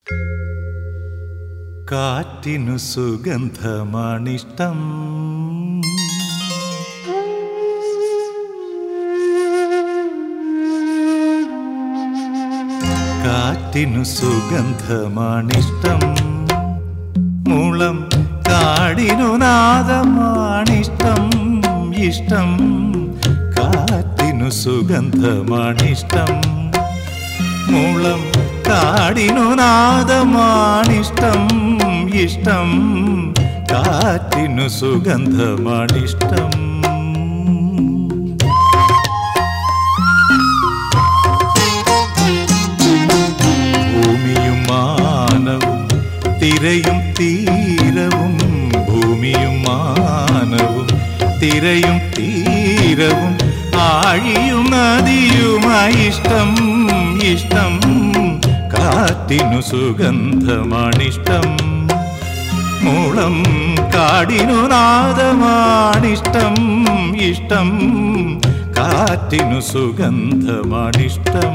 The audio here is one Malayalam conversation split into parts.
കാറ്റിനു സുഗന്ധമാണിഷ്ടം കാറ്റിനു സുഗന്ധമാണിഷ്ടം മുളം കാടിനു നാദമാണിഷ്ടം ഇഷ്ടം കാറ്റിനു സുഗന്ധമാണിഷ്ടം മുളം കാടിനു നാദമാണിഷ്ടം ഇഷ്ടം കാറ്റിനു സുഗന്ധമാണിഷ്ടം ഭൂമിയും മാനവും തിരയും തീരവും ഭൂമിയും മാനവും തിരയും തീരവും ആഴിയും നദിയുമായി ഇഷ്ടം ഇഷ്ടം കാറ്റിനു സുഗന്ധമാണിഷ്ടം മൂളം കാടിനു നാദമാണിഷ്ടം ഇഷ്ടം കാറ്റിനു സുഗന്ധമാണിഷ്ടം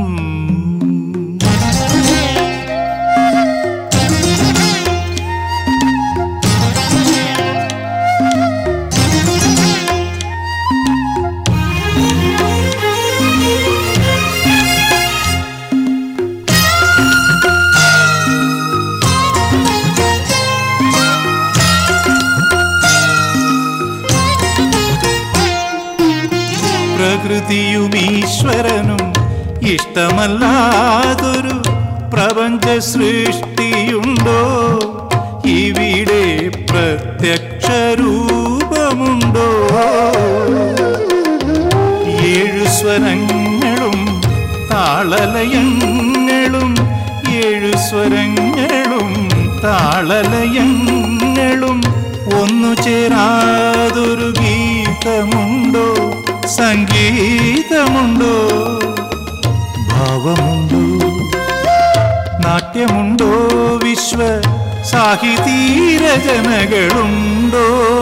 പ്രകൃതിയും ഈശ്വരനും ഇഷ്ടമല്ലാതൊരു പ്രപഞ്ച സൃഷ്ടിയുണ്ടോ ഇവിടെ പ്രത്യക്ഷ രൂപമുണ്ടോ ഏഴു സ്വരങ്ങളും താളലയങ്ങളും ഏഴു സ്വരങ്ങളും താളലയങ്ങളും ഒന്നു ചേരാതൊരു ഗീതമുണ്ടോ സംഗീതമുണ്ടോ ഭാവമുണ്ടോ നാട്യമുണ്ടോ വിശ്വ സാഹിതീരചനകളുണ്ടോ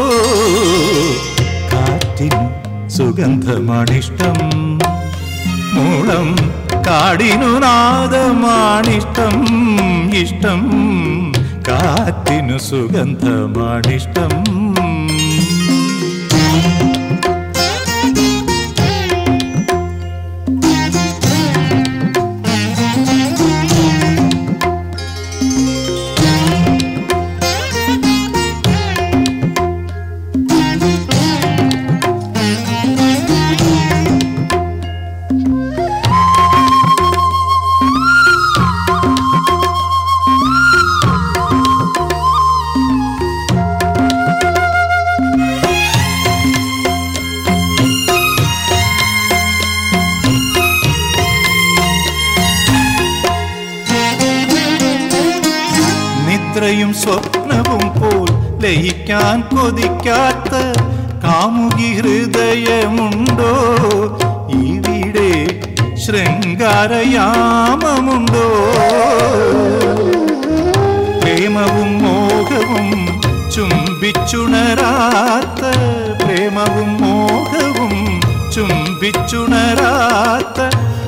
കാറ്റിന് സുഗന്ധമാണിഷ്ടം മൂളം കാടിനു നാദമാണിഷ്ടം ഇഷ്ടം കാറ്റിനു സുഗന്ധമാണിഷ്ടം നിദ്രയും സ്വപ്നവും പോൽ ലയിക്കാൻ കൊതിക്കാത്ത കാമുകി ഹൃദയമുണ്ടോ ഇവിടെ ശൃംഗാരയാമമുണ്ടോ പ്രേമവും മോഹവും ചുംബിച്ചുണരാത്ത പ്രേമവും മോഹവും ചുംബിച്ചുണരാത്ത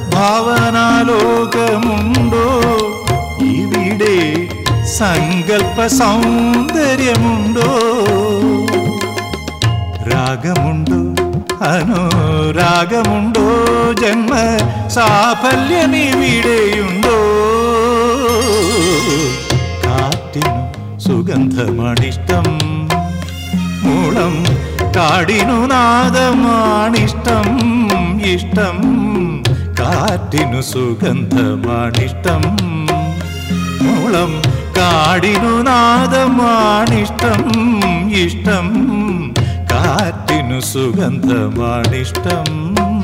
ഭാവനാലോകമുണ്ടോ ഇവിടെ സങ്കൽപ്പ സൗന്ദര്യമുണ്ടോ രാഗമുണ്ടോ അനുരാഗമുണ്ടോ ജന്മ സാഫല്യമിവിടെയുണ്ടോ കാറ്റിനു സുഗന്ധമാണിഷ്ടം മൂളം കാടിനു നാദമാണിഷ്ടം ഇഷ്ടം കാറ്റിനു സുഗന്ധമാണിഷ്ടം മൂളം കാടിനു നാദമാണിഷ്ടം ഇഷ്ടം കാറ്റിനു സുഗന്ധമാണിഷ്ടം